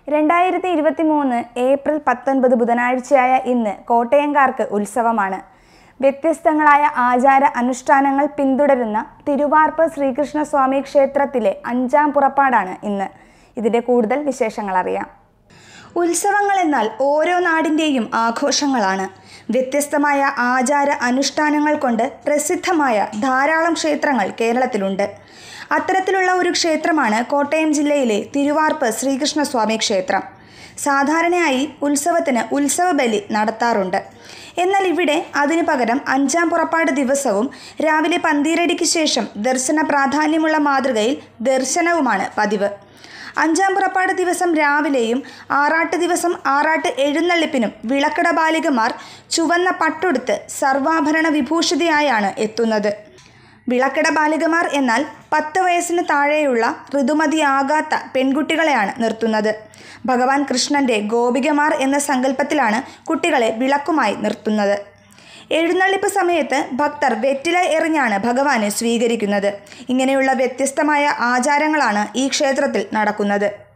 രണ്ടായിരത്തി ഇരുപത്തി മൂന്ന് ഏപ്രിൽ പത്തൊൻപത് ബുധനാഴ്ചയായ ഇന്ന് കോട്ടയംകാർക്ക് ഉത്സവമാണ് വ്യത്യസ്തങ്ങളായ ആചാര അനുഷ്ഠാനങ്ങൾ പിന്തുടരുന്ന തിരുവാർപ്പ് ശ്രീകൃഷ്ണസ്വാമി ക്ഷേത്രത്തിലെ അഞ്ചാം പുറപ്പാടാണ് ഇന്ന് ഇതിന്റെ കൂടുതൽ വിശേഷങ്ങൾ അറിയാം ഉത്സവങ്ങൾ എന്നാൽ ഓരോ നാടിൻ്റെയും ആഘോഷങ്ങളാണ് വ്യത്യസ്തമായ ആചാര അനുഷ്ഠാനങ്ങൾ കൊണ്ട് പ്രസിദ്ധമായ ധാരാളം ക്ഷേത്രങ്ങൾ കേരളത്തിലുണ്ട് അത്തരത്തിലുള്ള ഒരു ക്ഷേത്രമാണ് കോട്ടയം ജില്ലയിലെ തിരുവാർപ്പ് ശ്രീകൃഷ്ണസ്വാമി ക്ഷേത്രം സാധാരണയായി ഉത്സവത്തിന് ഉത്സവബലി നടത്താറുണ്ട് എന്നാൽ ഇവിടെ അതിനു പകരം അഞ്ചാം പുറപ്പാട് ദിവസവും രാവിലെ പന്തീരടിക്ക് ശേഷം ദർശന പ്രാധാന്യമുള്ള മാതൃകയിൽ ദർശനവുമാണ് പതിവ് അഞ്ചാം പുറപ്പാട് ദിവസം രാവിലെയും ആറാട്ട് ദിവസം ആറാട്ട് എഴുന്നള്ളിപ്പിനും വിളക്കട ബാലികമാർ ചുവന്ന പട്ടുടുത്ത് സർവാഭരണ വിഭൂഷിതയായാണ് എത്തുന്നത് വിളക്കട ബാലികമാർ എന്നാൽ പത്ത് വയസ്സിന് താഴെയുള്ള ഋതുമതിയാകാത്ത പെൺകുട്ടികളെയാണ് നിർത്തുന്നത് ഭഗവാൻ കൃഷ്ണന്റെ ഗോപികമാർ എന്ന സങ്കല്പത്തിലാണ് കുട്ടികളെ വിളക്കുമായി നിർത്തുന്നത് എഴുന്നള്ളിപ്പ് സമയത്ത് ഭക്തർ വെറ്റില എറിഞ്ഞാണ് ഭഗവാനെ സ്വീകരിക്കുന്നത് ഇങ്ങനെയുള്ള വ്യത്യസ്തമായ ആചാരങ്ങളാണ് ഈ ക്ഷേത്രത്തിൽ നടക്കുന്നത്